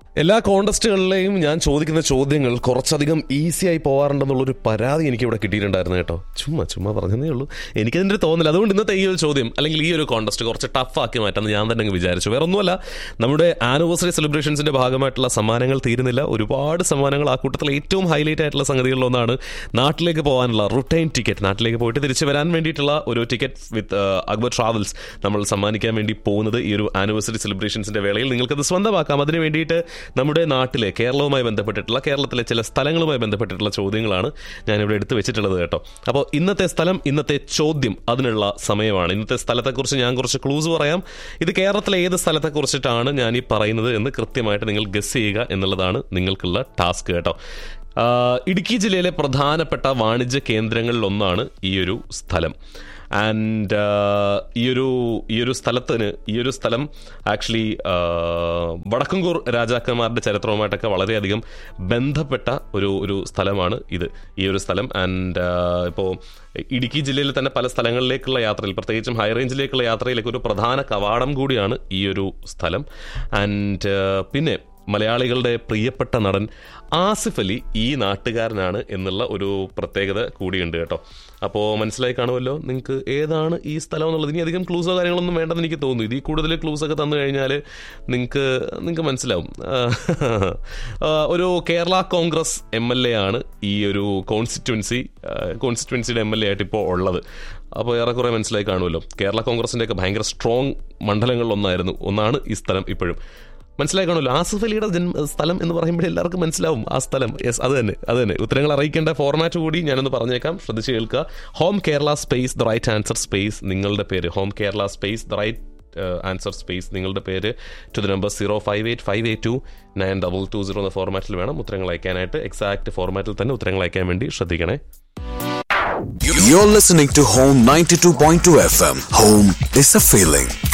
എല്ലാ കോണ്ടസ്റ്റുകളിലെയും ഞാൻ ചോദിക്കുന്ന ചോദ്യങ്ങൾ കുറച്ചധികം ഈസി ആയി പോകാറുണ്ടെന്നുള്ളൊരു പരാതി എനിക്ക് ഇവിടെ കിട്ടിയിട്ടുണ്ടായിരുന്നു കേട്ടോ ചുമ്മാ ചുമ്മാ പറഞ്ഞതേ ഉള്ളൂ എനിക്കതിൻ്റെ ഒരു തോന്നൽ അതുകൊണ്ട് ഇന്നത്തെ ഈ ഒരു ചോദ്യം അല്ലെങ്കിൽ ഈ ഒരു കോണ്ടസ്റ്റ് കുറച്ച് ടഫാക്കി മാറ്റാമെന്ന് ഞാൻ തന്നെ അങ്ങ് വിചാരിച്ചു വേറെ ഒന്നുമല്ല നമ്മുടെ ആനിവേഴ്സറി സെലിബ്രേഷൻസിന്റെ ഭാഗമായിട്ടുള്ള സമ്മാനങ്ങൾ തീരുന്നില്ല ഒരുപാട് സമ്മാനങ്ങൾ ആ കൂട്ടത്തിൽ ഏറ്റവും ഹൈലൈറ്റ് ആയിട്ടുള്ള സംഗതികളിലൊന്നാണ് നാട്ടിലേക്ക് പോകാനുള്ള റുട്ടൈൻ ടിക്കറ്റ് നാട്ടിലേക്ക് പോയിട്ട് തിരിച്ചു വരാൻ വേണ്ടിയിട്ടുള്ള ഒരു ടിക്കറ്റ് വിത്ത് അക്ബർ ട്രാവൽസ് നമ്മൾ സമ്മാനിക്കാൻ വേണ്ടി പോകുന്നത് ഈ ഒരു ആനിവേഴ്സറി സെലിബ്രേഷൻസിന്റെ വേളയിൽ നിങ്ങൾക്കത് സ്വന്തമാക്കാം അതിന് വേണ്ടിയിട്ട് നമ്മുടെ നാട്ടിലെ കേരളവുമായി ബന്ധപ്പെട്ടിട്ടുള്ള കേരളത്തിലെ ചില സ്ഥലങ്ങളുമായി ബന്ധപ്പെട്ടിട്ടുള്ള ചോദ്യങ്ങളാണ് ഞാനിവിടെ എടുത്തു വെച്ചിട്ടുള്ളത് കേട്ടോ അപ്പോൾ ഇന്നത്തെ സ്ഥലം ഇന്നത്തെ ചോദ്യം അതിനുള്ള സമയമാണ് ഇന്നത്തെ സ്ഥലത്തെക്കുറിച്ച് ഞാൻ കുറച്ച് ക്ലൂസ് പറയാം ഇത് കേരളത്തിലെ ഏത് സ്ഥലത്തെക്കുറിച്ചിട്ടാണ് ഞാൻ ഈ പറയുന്നത് എന്ന് കൃത്യമായിട്ട് നിങ്ങൾ ഗസ് ചെയ്യുക എന്നുള്ളതാണ് നിങ്ങൾക്കുള്ള ടാസ്ക് കേട്ടോ ആ, ഇടുക്കി ജില്ലയിലെ പ്രധാനപ്പെട്ട വാണിജ്യ കേന്ദ്രങ്ങളിലൊന്നാണ് ഈ ഒരു സ്ഥലം ആൻഡ് ഈ ഒരു ഈ ഒരു സ്ഥലത്തിന് ഈ ഒരു സ്ഥലം ആക്ച്വലി വടക്കൻകൂർ രാജാക്കന്മാരുടെ ചരിത്രവുമായിട്ടൊക്കെ വളരെയധികം ബന്ധപ്പെട്ട ഒരു ഒരു സ്ഥലമാണ് ഇത് ഈ ഒരു സ്ഥലം ആൻഡ് ഇപ്പോൾ ഇടുക്കി ജില്ലയിൽ തന്നെ പല സ്ഥലങ്ങളിലേക്കുള്ള യാത്രയിൽ പ്രത്യേകിച്ചും ഹൈ റേഞ്ചിലേക്കുള്ള യാത്രയിലേക്ക് ഒരു പ്രധാന കവാടം കൂടിയാണ് ഈ ഒരു സ്ഥലം ആൻഡ് പിന്നെ മലയാളികളുടെ പ്രിയപ്പെട്ട നടൻ ആസിഫ് അലി ഈ നാട്ടുകാരനാണ് എന്നുള്ള ഒരു പ്രത്യേകത കൂടിയുണ്ട് കേട്ടോ അപ്പോൾ മനസ്സിലായി കാണുമല്ലോ നിങ്ങൾക്ക് ഏതാണ് ഈ സ്ഥലം എന്നുള്ളത് ഇനി അധികം ക്ലൂസോ കാര്യങ്ങളൊന്നും വേണ്ടെന്ന് എനിക്ക് തോന്നുന്നു ഇതിൽ കൂടുതൽ ക്ലൂസ് ഒക്കെ തന്നു കഴിഞ്ഞാൽ നിങ്ങൾക്ക് നിങ്ങൾക്ക് മനസ്സിലാവും ആ, ഒരു Kerala Congress M L A ആണ് ഈ ഒരു കോൺസ്റ്റിറ്റ്യുവൻസി കോൺസ്റ്റിറ്റ്യുവൻസിയുടെ എം എൽ എ ആയിട്ട് ഇപ്പോൾ ഉള്ളത് അപ്പോൾ ഏറെക്കുറെ മനസ്സിലായി കാണുമല്ലോ കേരള കോൺഗ്രസിൻ്റെ ഒക്കെ ഭയങ്കര സ്ട്രോങ് മണ്ഡലങ്ങളിലൊന്നായിരുന്നു ഒന്നാണ് ഈ സ്ഥലം ഇപ്പോഴും മനസ്സിലായി കാണുമല്ലോ ആസിഫ് അലിയുടെ ജന്മ സ്ഥലം എന്ന് പറയുമ്പോൾ എല്ലാവർക്കും മനസ്സിലാവും ആ സ്ഥലം യെസ് അത് തന്നെ അത് തന്നെ ഉത്തരങ്ങൾ അറിയിക്കേണ്ട ഫോർമാറ്റ് കൂടി ഞാനൊന്ന് പറഞ്ഞേക്കാം ശ്രദ്ധിച്ച് കേൾക്കുക home Kerala space the right answer space നിങ്ങളുടെ പേര് home Kerala space the right answer space നിങ്ങളുടെ പേര് to the number zero five eight five eight two nine double two zero എന്ന ഫോർമാറ്റിൽ വേണം ഉത്തരങ്ങൾ അയക്കാനായിട്ട് എക്സാക്ട് ഫോർമാറ്റിൽ തന്നെ ഉത്തരങ്ങൾ അയക്കാൻ വേണ്ടി ശ്രദ്ധിക്കണേ You're listening to Home 92.2 FM. Home is a feeling.